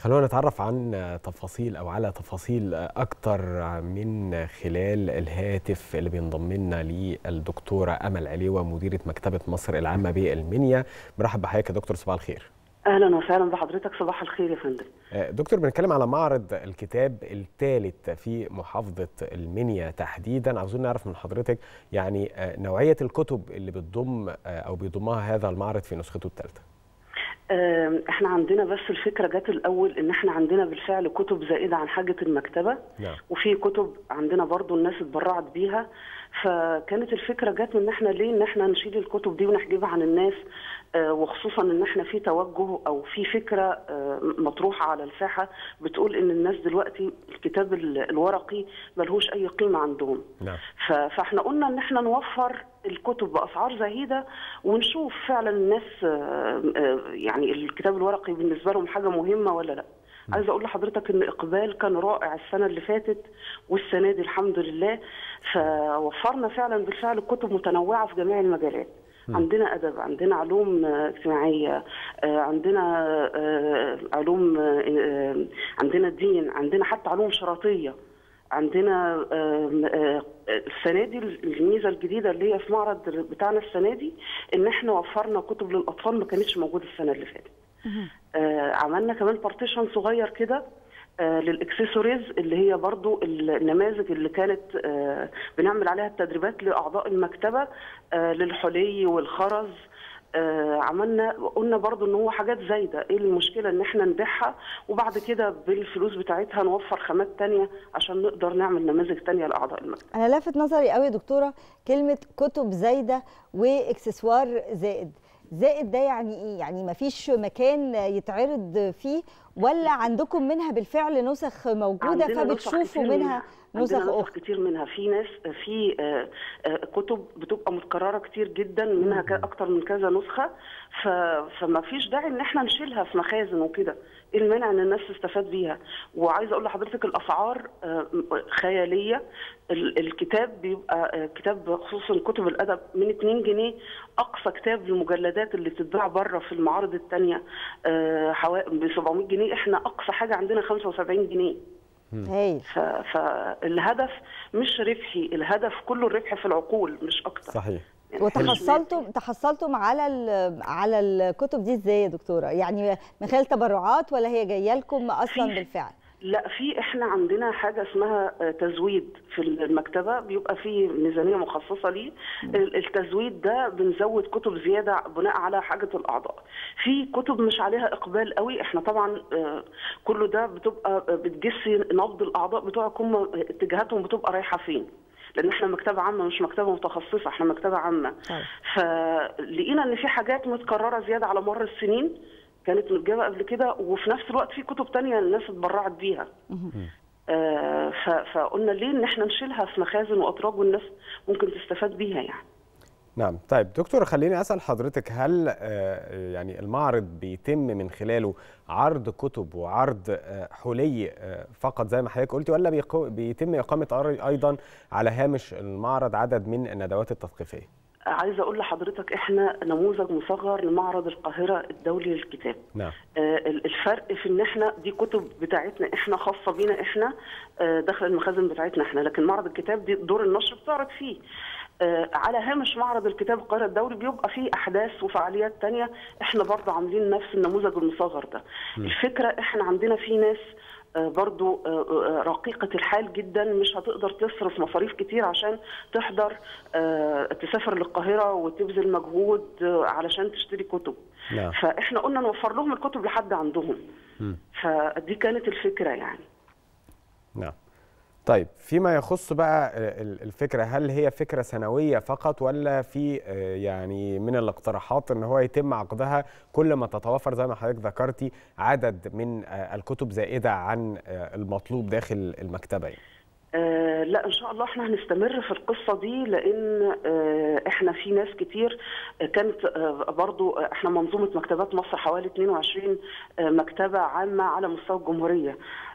خلونا نتعرف عن تفاصيل او على تفاصيل اكتر من خلال الهاتف اللي بينضم لنا للدكتوره امل عليوه مديره مكتبه مصر العامه بالمنيا مرحب بحضرتك يا دكتور صباح الخير اهلا وسهلا بحضرتك صباح الخير يا فندم دكتور بنتكلم على معرض الكتاب الثالث في محافظه المنيا تحديدا عاوزين نعرف من حضرتك يعني نوعيه الكتب اللي بتضم او بيضمها هذا المعرض في نسخته الثالثه احنا عندنا بس الفكره جت الاول ان احنا عندنا بالفعل كتب زائده عن حاجه المكتبه نعم. وفي كتب عندنا برضو الناس اتبرعت بيها فكانت الفكره جت من ان احنا ليه ان احنا نشيل الكتب دي ونحجبها عن الناس اه وخصوصا ان احنا في توجه او في فكره اه مطروحه على الساحه بتقول ان الناس دلوقتي الكتاب الورقي ملهوش اي قيمه عندهم نعم. فاحنا قلنا ان احنا نوفر الكتب باسعار زهيده ونشوف فعلا الناس يعني الكتاب الورقي بالنسبه لهم حاجه مهمه ولا لا عايزه اقول لحضرتك ان اقبال كان رائع السنه اللي فاتت والسنه دي الحمد لله فوفرنا فعلا بالفعل كتب متنوعه في جميع المجالات عندنا ادب عندنا علوم اجتماعيه عندنا علوم عندنا دين عندنا حتى علوم شرطيه عندنا السنه دي الميزه الجديده اللي هي في معرض بتاعنا السنه دي ان احنا وفرنا كتب للاطفال ما كانتش موجوده السنه اللي فاتت. عملنا كمان بارتيشن صغير كده للاكسسوارز اللي هي برضو النماذج اللي كانت بنعمل عليها التدريبات لاعضاء المكتبه للحلي والخرز آه عملنا قلنا برضو ان هو حاجات زايده ايه المشكله ان احنا نبيعها وبعد كده بالفلوس بتاعتها نوفر خامات تانية عشان نقدر نعمل نماذج تانية لاعضاء المكتب انا لافت نظري قوي يا دكتوره كلمه كتب زايده واكسسوار زائد زائد ده يعني ايه يعني ما فيش مكان يتعرض فيه ولا عندكم منها بالفعل نسخ موجوده فبتشوفوا منها نسخ اخرى كتير منها في ناس في كتب بتبقى متكرره كتير جدا منها اكتر من كذا نسخه فما فيش داعي ان احنا نشيلها في مخازن وكده ايه المانع ان الناس تستفاد بيها وعايزه اقول لحضرتك الاسعار خياليه الكتاب بيبقى كتاب خصوصا كتب الادب من 2 جنيه اقصى كتاب للمجلدات اللي بتتباع بره في المعارض الثانيه ب 700 جنيه احنا اقصى حاجه عندنا 75 جنيه هايل فالهدف مش ربحي الهدف كله الربح في العقول مش اكتر صحيح وتحصلتم تحصلتم على على الكتب دي ازاي يا دكتوره يعني من خلال تبرعات ولا هي جايه لكم اصلا بالفعل لا في احنا عندنا حاجه اسمها تزويد في المكتبه بيبقى في ميزانيه مخصصه ليه التزويد ده بنزود كتب زياده بناء على حاجه الاعضاء في كتب مش عليها اقبال قوي احنا طبعا كله ده بتبقى بتجسي نبض الاعضاء بتوعك هم اتجاهاتهم بتبقى رايحه فين لان احنا مكتبه عامه مش مكتبه متخصصه احنا مكتبه عامه فلقينا ان في حاجات متكرره زياده على مر السنين كانت متجابه قبل كده وفي نفس الوقت في كتب تانية الناس اتبرعت بيها آه فقلنا ليه ان احنا نشيلها في مخازن واتراج والناس ممكن تستفاد بيها يعني نعم طيب دكتور خليني اسال حضرتك هل يعني المعرض بيتم من خلاله عرض كتب وعرض حلي فقط زي ما حضرتك قلتي ولا بيتم اقامه ايضا على هامش المعرض عدد من الندوات التثقيفيه عايزه اقول لحضرتك احنا نموذج مصغر لمعرض القاهره الدولي للكتاب نعم آه الفرق في ان احنا دي كتب بتاعتنا احنا خاصه بينا احنا آه داخل المخازن بتاعتنا احنا لكن معرض الكتاب دي دور النشر بتعرض فيه آه على هامش معرض الكتاب القاهره الدولي بيبقى فيه احداث وفعاليات تانية احنا برضه عاملين نفس النموذج المصغر ده م. الفكره احنا عندنا في ناس برضو رقيقة الحال جدا مش هتقدر تصرف مصاريف كتير عشان تحضر تسافر للقاهرة وتبذل مجهود علشان تشتري كتب نعم. فاحنا قلنا نوفر لهم الكتب لحد عندهم م. فدي كانت الفكرة يعني نعم طيب فيما يخص بقى الفكرة هل هي فكرة سنوية فقط ولا في يعني من الاقتراحات ان هو يتم عقدها كل ما تتوفر زي ما حضرتك ذكرتي عدد من الكتب زائدة عن المطلوب داخل المكتبة يعني. آه لا ان شاء الله احنا هنستمر في القصه دي لان آه احنا في ناس كتير آه كانت آه برضو احنا منظومه مكتبات مصر حوالي 22 آه مكتبه عامه على مستوى الجمهوريه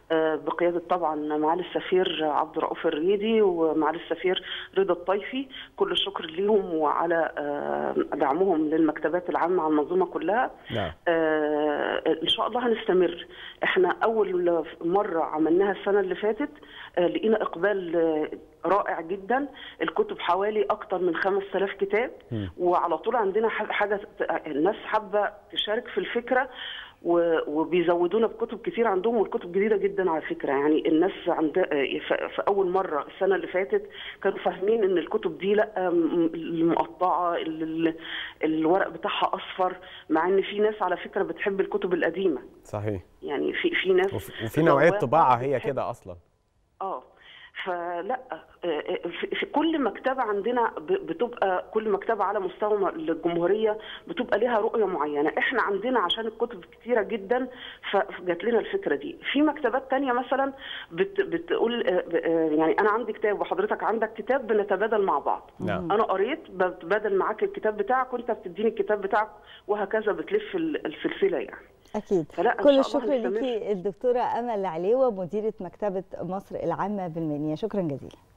آه، بقياده طبعا معالي السفير عبد الرؤوف الريدي ومعالي السفير رضا الطيفي كل الشكر ليهم وعلى آه، دعمهم للمكتبات العامه على المنظومه كلها نعم آه، ان شاء الله هنستمر احنا اول مره عملناها السنه اللي فاتت آه، لقينا اقبال آه، رائع جدا الكتب حوالي اكتر من 5000 كتاب مم. وعلى طول عندنا ح- حاجه الناس حابه تشارك في الفكره و- وبيزودونا بكتب كتير عندهم والكتب جديده جدا على فكره يعني الناس عند في في اول مره السنه اللي فاتت كانوا فاهمين ان الكتب دي لا م- المقطعه ال- ال- الورق بتاعها اصفر مع ان في ناس على فكره بتحب الكتب القديمه صحيح يعني في في ناس وفي, وفي نوعيه ذواقة طباعه هي بتحب- كده اصلا اه فلا آه، آه، في في كل مكتبه عندنا ب- بتبقى كل مكتبه على مستوى م- الجمهوريه بتبقى ليها رؤيه معينه احنا عندنا عشان الكتب كتيره جدا فجات لنا الفكره دي في مكتبات تانية مثلا بت بتقول آه، ب- آه، يعني انا عندي كتاب وحضرتك عندك كتاب بنتبادل مع بعض نعم انا قريت بتبادل معاك الكتاب بتاعك وانت بتديني الكتاب بتاعك وهكذا بتلف ال- السلسله يعني اكيد فلا إن كل شاء الله الشكر هنستمر. ليكي الدكتوره امل عليوه مديره مكتبه مصر العامه بالمنيا شكرا جزيلا